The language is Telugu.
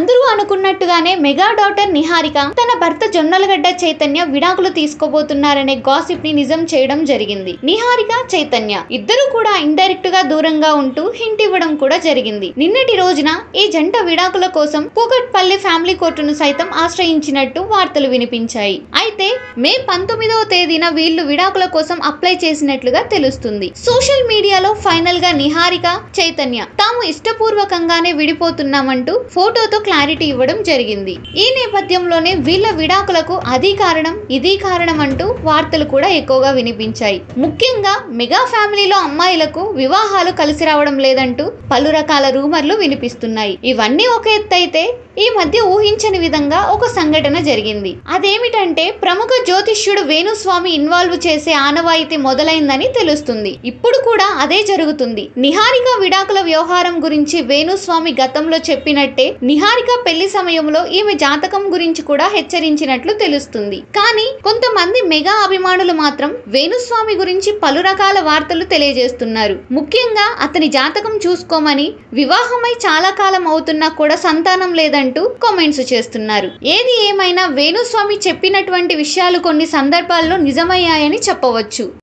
అందరూ అనుకున్నట్టుగానే మెగా డాటర్ నిహారిక తన భర్త జొన్నలగడ్డ చైతన్య విడాకులు తీసుకోబోతున్నారనే గాసిప్ ని నిజం చేయడం జరిగింది నిహారిక చైతన్య ఇద్దరు కూడా ఇండైరెక్ట్ గా దూరంగా ఉంటూ హింట్ ఇవ్వడం కూడా జరిగింది నిన్నటి రోజున ఈ జంట విడాకుల కోసం కూకట్పల్లి ఫ్యామిలీ కోర్టును సైతం ఆశ్రయించినట్టు వార్తలు వినిపించాయి అయితే మే పంతొమ్మిదవ తేదీన వీళ్ళు విడాకుల కోసం అప్లై చేసినట్లుగా తెలుస్తుంది సోషల్ మీడియాలో ఫైనల్ గా నిహారిక చైతన్య తాము ఇష్టపూర్వకంగానే విడిపోతున్నామంటూ ఫోటోతో క్లారిటీ ఇవ్వడం జరిగింది ఈ నేపథ్యంలోనే వీళ్ళ విడాకులకు అది కారణం ఇది కారణం అంటూ వార్తలు కూడా ఎక్కువగా వినిపించాయి ముఖ్యంగా మెగా ఫ్యామిలీలో అమ్మాయిలకు వివాహాలు కలిసి రావడం లేదంటూ పలు రకాల రూమర్లు వినిపిస్తున్నాయి ఇవన్నీ ఒక ఎత్తు అయితే ఈ మధ్య ఊహించని విధంగా ఒక సంఘటన జరిగింది అదేమిటంటే ప్రముఖ జ్యోతిష్యుడు వేణుస్వామి ఇన్వాల్వ్ చేసే ఆనవాయితీ మొదలైందని తెలుస్తుంది ఇప్పుడు కూడా అదే జరుగుతుంది నిహారిక విడాకుల వ్యవహారం గురించి వేణుస్వామి గతంలో చెప్పినట్టే నిహారిక పెళ్లి సమయంలో ఈమె జాతకం గురించి కూడా హెచ్చరించినట్లు తెలుస్తుంది కానీ కొంతమంది మెగా అభిమానులు మాత్రం వేణుస్వామి గురించి పలు రకాల వార్తలు తెలియజేస్తున్నారు ముఖ్యంగా అతని జాతకం చూసుకోమని వివాహమై చాలా కాలం అవుతున్నా కూడా సంతానం లేదంటూ కామెంట్స్ చేస్తున్నారు ఏది ఏమైనా వేణుస్వామి చెప్పినటువంటి విషయాలు కొన్ని సందర్భాల్లో నిజమయ్యాయని చెప్పవచ్చు